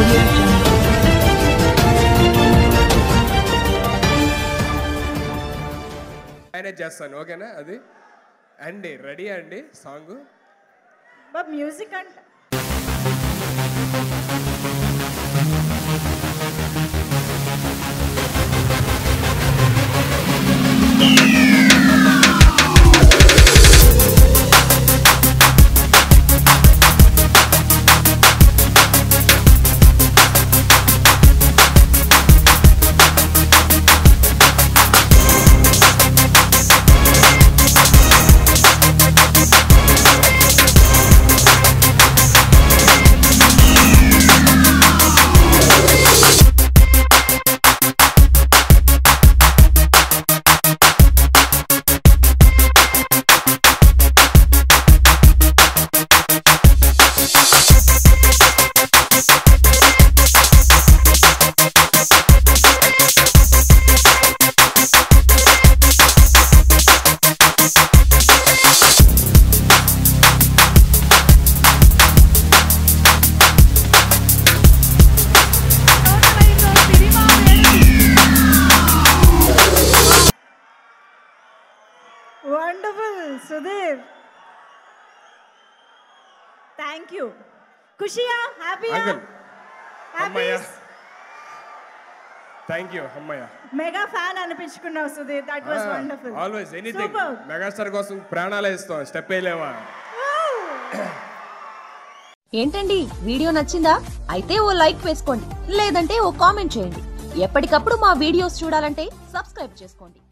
audio jungle. Manage చేస్తాను ఓకేనా అది అండి రెడీ అండి సాంగ్ మ్యూజిక్ అంటే వండర్ఫుల్ సుధీర్ థ్యాంక్ యూ ఖుషియా హ్యాపీయా అంకుల్ అమ్మయ్య హ్యాపీ థ్యాంక్ యూ అమ్మయ్య మెగా ఫ్యాన్ అనిపించుకున్నావు Sudheer that was wonderful always anything megastar కోసం ప్రాణాలే ఇస్తాం స్టెప్ వేయలేమా ఏంటండి వీడియో నచ్చిందా అయితే ఓ లైక్ వేసుకోండి లేదంటే ఓ కామెంట్ చేయండి ఎప్పటికప్పుడు మా వీడియోస్ చూడాలంటే సబ్స్క్రైబ్ చేసుకోండి